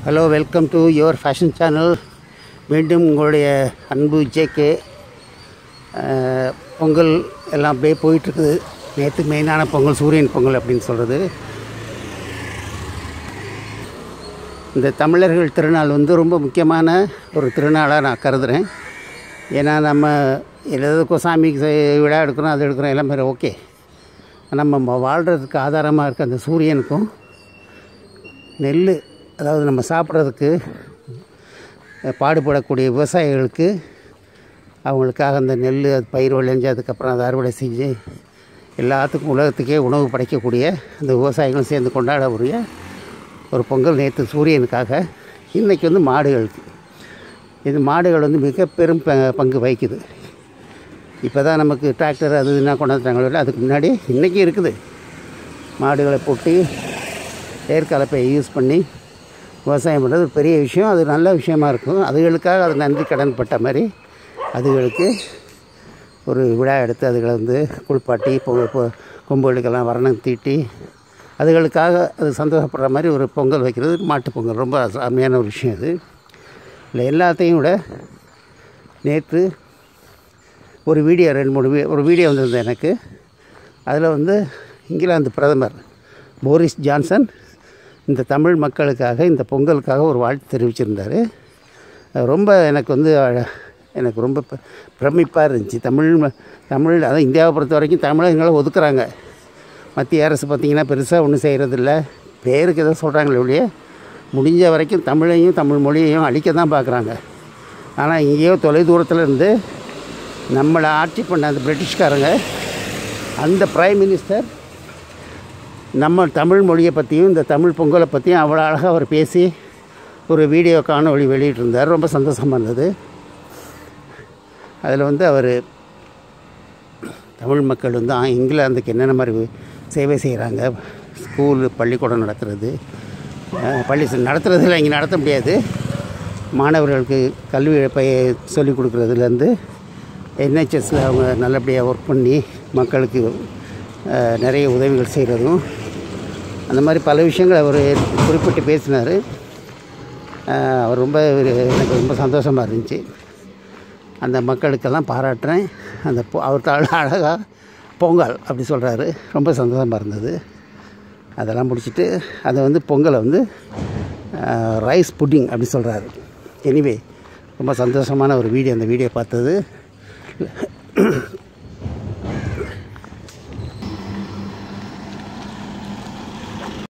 hello welcome to your fashion channel மீண்டும் உங்களுடைய அன்பு ஜேகே பொங்கல் எல்லாம் அப்படியே போயிட்டுருக்குது நேற்று மெயினான பொங்கல் சூரியன் பொங்கல் அப்படின்னு சொல்கிறது இந்த தமிழர்கள் திருநாள் வந்து ரொம்ப முக்கியமான ஒரு திருநாளாக நான் கருதுகிறேன் ஏன்னா நம்ம எதுக்கும் சாமிக்கு செய்- விழா எடுக்கிறோம் அது எடுக்கிறோம் எல்லாமே ஓகே நம்ம வாழ்கிறதுக்கு ஆதாரமாக இருக்க அந்த சூரியனுக்கும் நெல் அதாவது நம்ம சாப்பிட்றதுக்கு பாடுபடக்கூடிய விவசாயிகளுக்கு அவங்களுக்காக அந்த நெல் அது பயிர் விளைஞ்சு அதுக்கப்புறம் அதை அறுவடை செஞ்சு எல்லாத்துக்கும் உலகத்துக்கே உணவு படைக்கக்கூடிய அந்த விவசாயிகளும் சேர்ந்து கொண்டாடக்கூடிய ஒரு பொங்கல் நேற்று சூரியனுக்காக இன்றைக்கி வந்து மாடுகளுக்கு இது மாடுகள் வந்து மிக பெரும் ப- பங்கு வகிக்குது இப்போ தான் நமக்கு டிராக்டர் அது இதுனா கொண்டாந்துட்டாங்களோ இல்லை அதுக்கு முன்னாடி இன்றைக்கி இருக்குது மாடுகளை போட்டு ஏற்கலப்பை யூஸ் பண்ணி விவசாயம் பண்ணுறது ஒரு பெரிய விஷயம் அது நல்ல விஷயமா இருக்கும் அதுகளுக்காக அது நன்றி கடன் பட்ட மாதிரி அதுகளுக்கு ஒரு விழா எடுத்து அதுகளை வந்து குளிப்பாட்டி பொ பொ- கொம்புகளுக்கெல்லாம் வர்ணம் தீட்டி அதுகளுக்காக அது சந்தோஷப்படுற மாதிரி ஒரு பொங்கல் வைக்கிறது மாட்டுப் பொங்கல் ரொம்ப அருமையான ஒரு விஷயம் அது இல்லை எல்லாத்தையும் விட நேற்று ஒரு வீடியோ ரெண்டு மூணு வீ- ஒரு வீடியோ வந்திருந்தது எனக்கு அதில் வந்து இங்கிலாந்து பிரதமர் போரிஸ் ஜான்சன் இந்த தமிழ் மக்களுக்காக இந்த பொங்கலுக்காக ஒரு வாழ்த்து தெரிவிச்சிருந்தார் அது ரொம்ப எனக்கு வந்து அழ- எனக்கு ரொம்ப ப- பிரமிப்பாக இருந்துச்சு தமிழ் ம- தமிழ் அதான் இந்தியாவை பொறுத்த வரைக்கும் தமிழர்களை ஒதுக்குறாங்க மத்திய அரசு பார்த்திங்கன்னா பெருசாக ஒன்றும் செய்கிறதில்ல பேருக்கு எதோ சொல்கிறாங்களே ஒழிய முடிஞ்ச வரைக்கும் தமிழையும் தமிழ் மொழியையும் அழிக்க தான் பார்க்குறாங்க ஆனால் இங்கேயோ தொலைதூரத்தில் இருந்து நம்மளை ஆட்சி பண்ண அந்த பிரிட்டிஷ்காரங்க அந்த பிரைம் மினிஸ்டர் நம்ம தமிழ் மொழியை பற்றியும் இந்த தமிழ் பொங்கலை பற்றியும் அவ்வளோ அழகாக அவர் பேசி ஒரு வீடியோ காணொளி வெளியிட்டிருந்தார் ரொம்ப சந்தோஷமாக இருந்தது அதில் வந்து அவர் தமிழ் மக்கள் வந்து ஆ, இங்கிலாந்துக்கு என்னென்ன மாதிரி சேவை செய்கிறாங்க ஸ்கூலு பள்ளிக்கூடம் நடத்துறது அஹ், பள்ளி நடத்துறதுல இங்கே நடத்த முடியாது மாணவர்களுக்கு கல்வி பய சொல்லிக் கொடுக்குறதுலேருந்து என்ஹெச்எஸில் அவங்க நல்லபடியாக ஒர்க் பண்ணி மக்களுக்கு அஹ், நிறைய உதவிகள் செய்கிறதும் அந்த மாதிரி பல விஷயங்கள் அவர் குறிப்பிட்டு பேசினார் அவர் ரொம்ப ஒரு- எனக்கு ரொம்ப சந்தோஷமாக இருந்துச்சு அந்த மக்களுக்கெல்லாம் பாராட்டுறேன் அந்த பொ- அவர் அழகாக பொங்கல் அப்படி சொல்கிறாரு ரொம்ப சந்தோஷமாக இருந்தது அதெல்லாம் முடிச்சுட்டு அதை வந்து பொங்கலை வந்து ரைஸ் புட்டிங் அப்படி சொல்கிறாரு எனிவே ரொம்ப சந்தோஷமான ஒரு வீடியோ அந்த வீடியோ பார்த்தது